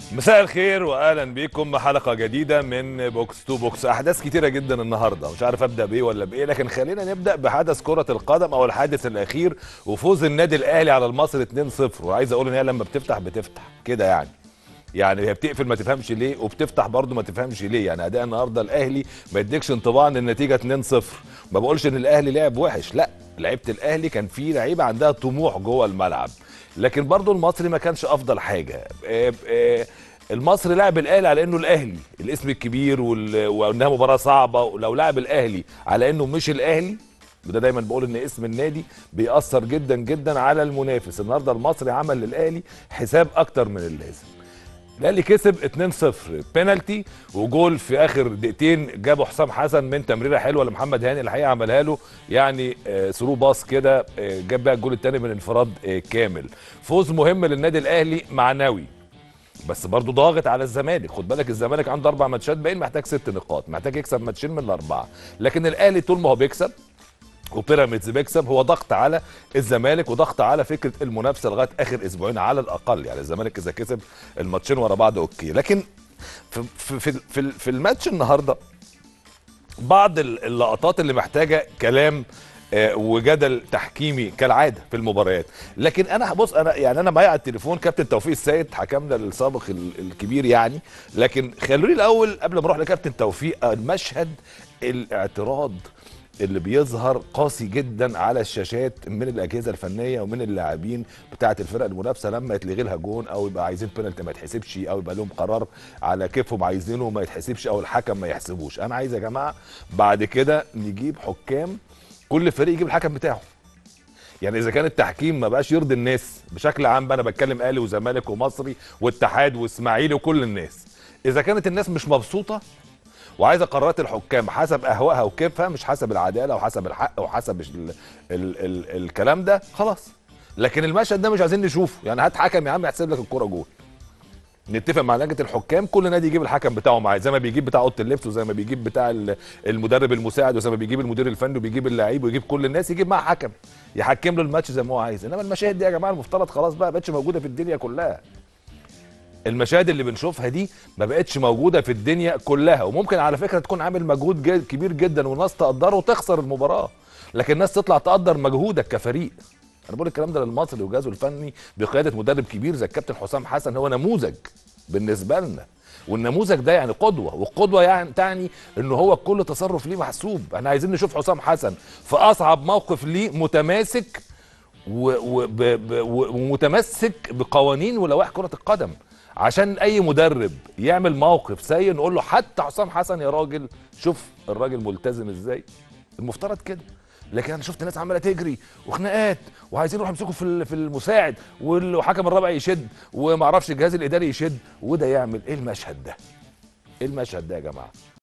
مساء الخير واهلا بيكم حلقه جديده من بوكس تو بوكس احداث كتيره جدا النهارده مش عارف ابدا بايه ولا بايه لكن خلينا نبدا بحدث كره القدم او الحادث الاخير وفوز النادي الاهلي على المصري 2-0 وعايز اقول ان هي لما بتفتح بتفتح كده يعني يعني هي بتقفل ما تفهمش ليه وبتفتح برضه ما تفهمش ليه يعني اداء النهارده الاهلي ما يديكش انطباع ان النتيجه 2-0 ما بقولش ان الاهلي لعب وحش لا لعيبه الاهلي كان في لعيبه عندها طموح جوه الملعب لكن برضه المصري ما كانش افضل حاجه آه، آه، المصري لعب الاهلي على انه الاهلي الاسم الكبير وال- وانها مباراه صعبه ولو لعب الاهلي على انه مش الاهلي وده دايما بقول ان اسم النادي بيأثر جدا جدا على المنافس النهارده المصري عمل للاهلي حساب اكتر من اللازم الاهلي كسب 2-0 بينالتي وجول في اخر دقيقتين جابه حسام حسن من تمريره حلوه لمحمد هاني الحقيقه عملها له يعني آه، ثرو باص كده آه، جاب بقى الجول الثاني من انفراد آه، كامل فوز مهم للنادي الاهلي معنوي بس برضه ضاغط على الزمالك خد بالك الزمالك عنده اربع ماتشات باين محتاج ست نقاط محتاج يكسب ماتشين من الاربعه لكن الاهلي طول ما هو بيكسب وبيراميدز بيكسب هو ضغط على الزمالك وضغط على فكره المنافسه لغايه اخر اسبوعين على الاقل يعني الزمالك اذا كسب الماتشين ورا بعض اوكي لكن في في في, في, في الماتش النهارده بعض ال- اللقطات اللي محتاجه كلام آه، وجدل تحكيمي كالعاده في المباريات لكن انا بص انا يعني انا معايا على التليفون كابتن توفيق السيد حكمنا السابق ال- الكبير يعني لكن خلوني الاول قبل ما اروح لكابتن توفيق المشهد الاعتراض اللي بيظهر قاسي جدا على الشاشات من الاجهزه الفنيه ومن اللاعبين بتاعه الفرق المنافسه لما يتلغي لها جون او يبقى عايزين بينالتي ما يتحسبش او يبقى لهم قرار على كيفهم عايزينه ما يتحسبش او الحكم ما يحسبوش انا عايز يا جماعه بعد كده نجيب حكام كل فريق يجيب الحكم بتاعه يعني اذا كان التحكيم ما بقاش يرضي الناس بشكل عام بقى انا بتكلم اهلي وزمالك ومصري واتحاد واسماعيلي وكل الناس اذا كانت الناس مش مبسوطه وعايزه قرارات الحكام حسب اهوائها وكيفها مش حسب العداله وحسب الحق وحسب ال ال ال الكلام ده خلاص لكن المشهد ده مش عايزين نشوفه يعني هات حكم يا عم يحسب لك الكوره جول نتفق مع لجنه الحكام كل نادي يجيب الحكم بتاعه معاه زي ما بيجيب بتاع اوضه اللبس وزي ما بيجيب بتاع ال- المدرب المساعد وزي ما بيجيب المدير الفني وبيجيب اللعيب ويجيب كل الناس يجيب معاه حكم يحكم له الماتش زي ما هو عايز انما المشاهد دي يا جماعه المفترض خلاص بقى بقتش موجوده في الدنيا كلها المشاهد اللي بنشوفها دي ما بقتش موجوده في الدنيا كلها وممكن على فكره تكون عامل مجهود جد كبير جدا والناس تقدره وتخسر المباراه لكن الناس تطلع تقدر مجهودك كفريق انا بقول الكلام ده للمصري وجهازه الفني بقياده مدرب كبير زي الكابتن حسام حسن هو نموذج بالنسبه لنا والنموذج ده يعني قدوه والقدوه يعني تعني ان هو كل تصرف ليه محسوب احنا عايزين نشوف حسام حسن في اصعب موقف ليه متماسك و- و- ب- ب- و- ومتمسك بقوانين ولوائح كرة القدم عشان اي مدرب يعمل موقف سيء نقول له حتى حسام حسن يا راجل شوف الراجل ملتزم ازاي المفترض كده لكن انا شفت ناس عماله تجري وخناقات وعايزين يروحوا يمسكوا في ال- في المساعد والحكم الرابع يشد ومعرفش الجهاز الاداري يشد وده يعمل ايه المشهد ده ايه المشهد ده يا جماعه